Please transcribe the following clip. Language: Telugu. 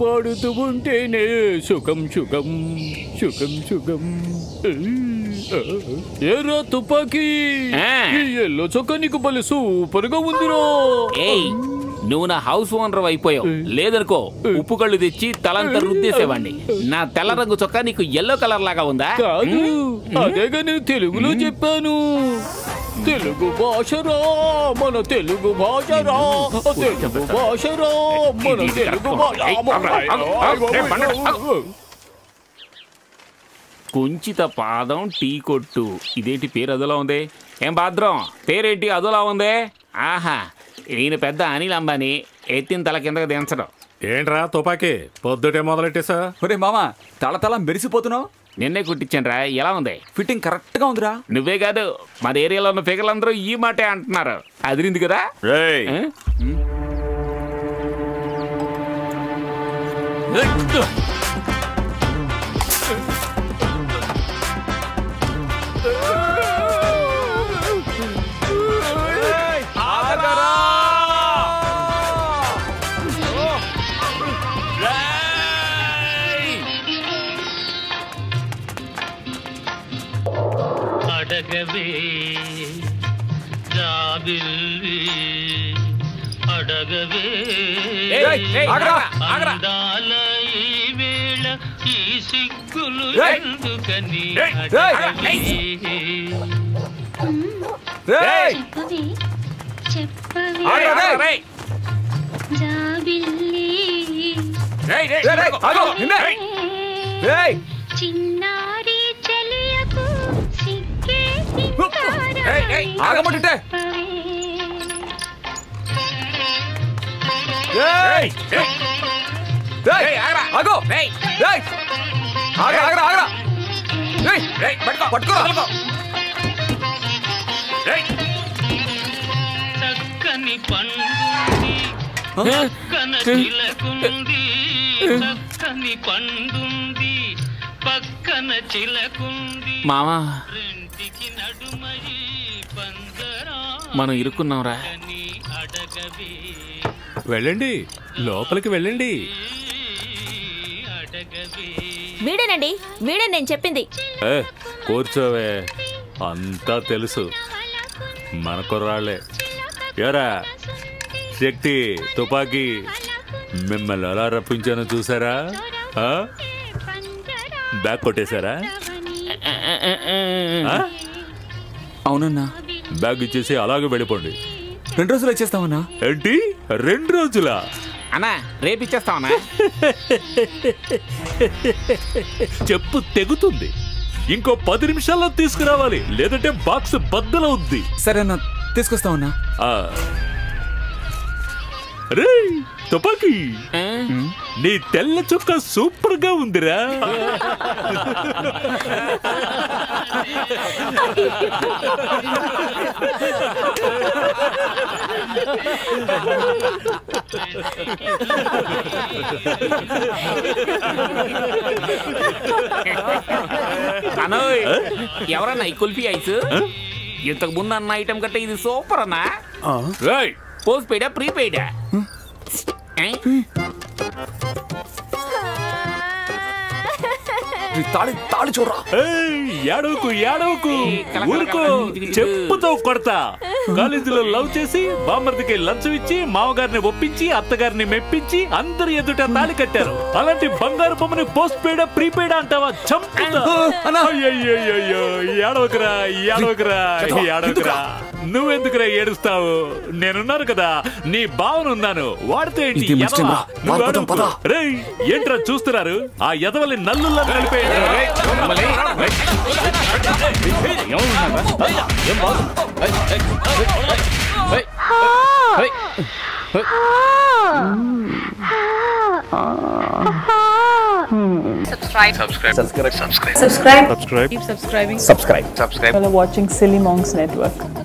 పాడుతూ ఉంటేనే సుఖం సుఖం సుఖం సుఖం ఏరా తుపాకీ ఆ. ఈ ఎల్లో చొక్కా నీకు భలే సూపర్ గా ఉందిరా ఏయ్ నువ్వు నా హౌస్ ఓనర్ అయిపోయావు లేదనుకో ఉప్పు కళ్ళు తెచ్చి తలంతా రుద్దేసేవాడిని నా తెల్ల రంగు చొక్కా నీకు ఎల్లో కలర్ లాగా ఉందా కాదు అదేగా నేను తెలుగులో చెప్పాను తెలుగు భాషరా మన తెలుగు భాషరా తెలుగు భాషరా మన తెలుగు భాష కుంచిత పాదం టీ కొట్టు ఇదేంటి పేరు అదోలా ఉంది ఏం భద్రం పేరేంటి అదోలా ఉంది ఆహా ఈయన పెద్ద అనిల్ అంబానీ ఎత్తిన తల కిందకి దించడం ఏంట్రా తుపాకీ పొద్దుటే మొదలెట్టేసా ఒరే మామా తల తల మెరిసిపోతున్నావు నిన్నే కుట్టించండి ఎలా ఉంది ఫిట్టింగ్ కరెక్ట్ గా ఉందిరా నువ్వే కాదు మన ఏరియాలో ఉన్న ఫిగర్లందరూ ఈ మాటే అంటున్నారు అదిరింది కదా రేయ్ ఆ? అడగవే జాబిల్లి అడగవే ఏయ్, ఏయ్, ఆగరా, ఆగరా. అందాల ఈ వేళ ఈ సిగ్గులు ఏయ్. ఎందుకని ఏయ్, అడగవే రేయ్ చెప్పవే చెప్పవే ఆగరా, రేయ్. రేయ్, జాబిల్లి రేయ్, రేయ్, రేయ్, రేయ్, ఆగు, నిన్నే. రేయ్ చిన్నారి చెలియకు సిగ్గే ఏయ్, ఏయ్, ఆగమంటుంటే. రేయ్ రేయ్, రేయ్ రేయ్, ఆగరా. ఆగు రేయ్, రేయ్ ఆగరా ఆగరా ఆగరా రేయ్ రేయ్, పట్టుకో, పట్టుకోరా. వదలకో. రేయ్. చక్కని పండుంది పక్కన చిలకుంది చక్కని పండుంది పక్కన చిలకుంది మామా రెంటికి నడుమయి పందరా మనం ఇరుక్కున్నాంరా అని అడగవే వెళ్ళండి లోపలికి వెళ్ళండి అడగవే వీడేనండి వీడే నేను చెప్పింది ఏ కూర్చోవే అంతా తెలుసు మన కుర్రాళ్ళే ఎరా శక్తి తుపాకీ మిమ్మల్ని ఎలా రప్పించానో చూసారా ఆ? బ్యాగ్ కొట్టేశారా ఆ? అవునన్నా బ్యాగ్ ఇచ్చేసి అలాగే వెళ్ళిపోండి రెండు రోజులు వచ్చేస్తామన్నా ఏంటి రెండు రోజులా అన్నా రేపు ఇచ్చేస్తావన్నా చెప్పు తెగుతుంది ఇంకో పది నిమిషాల్లో తీసుకురావాలి లేదంటే బాక్స్ బద్దలవుద్ది సరే అన్న తీసుకొస్తామన్నా ఆ. రేయ్ తుపాకీ ఆ? నీ తెల్ల చుక్క సూపర్ గా ఉందిరా అనోయ్ ఎవరన్నా ఈ కుల్ఫీ ఐస్ ఇంతకు ముందు అన్న ఐటమ్ కంటే ఇది సూపర్ అన్నా రేయ్ పోస్ట్ పెయిడా ప్రీపెయిడా ఈ తాళి తాళి చూడరా ఏయ్, ఏడవకు ఏడవకు కల, కల, ఊరుకో కల, కల, కల. చెప్పుతో కొడతా కాలేజీలో లవ్ చేసి బామ్మర్దికి లంచం ఇచ్చి మామగారిని ఒప్పించి అత్తగారిని మెప్పించి అందరి ఎదుట తాళి కట్టారు అలాంటి బంగారు బొమ్మని పోస్ట్ పేడ ప్రీపెయిడ్ అంటావా చంపుతా అన్నా. అయ్యయ్యయ్యయ్యో, ఏడవకురా ఏడవకురా ఏడవకురా నువ్వెందుకురా ఏడుస్తావు నేనున్నాను కదా నీ భావన ఉన్నాను వాడితే ఏంటి ఇది మంచి ఎదవా? రా. నువ్వు పారిపోదాం, అడుగు. పద. రేయ్ ఏంట్రా చూస్తున్నారు ఆ ఎదవల్ని నల్లుల్లా నలిపేయండి subscribe keep subscribing subscribe while watching silly monks network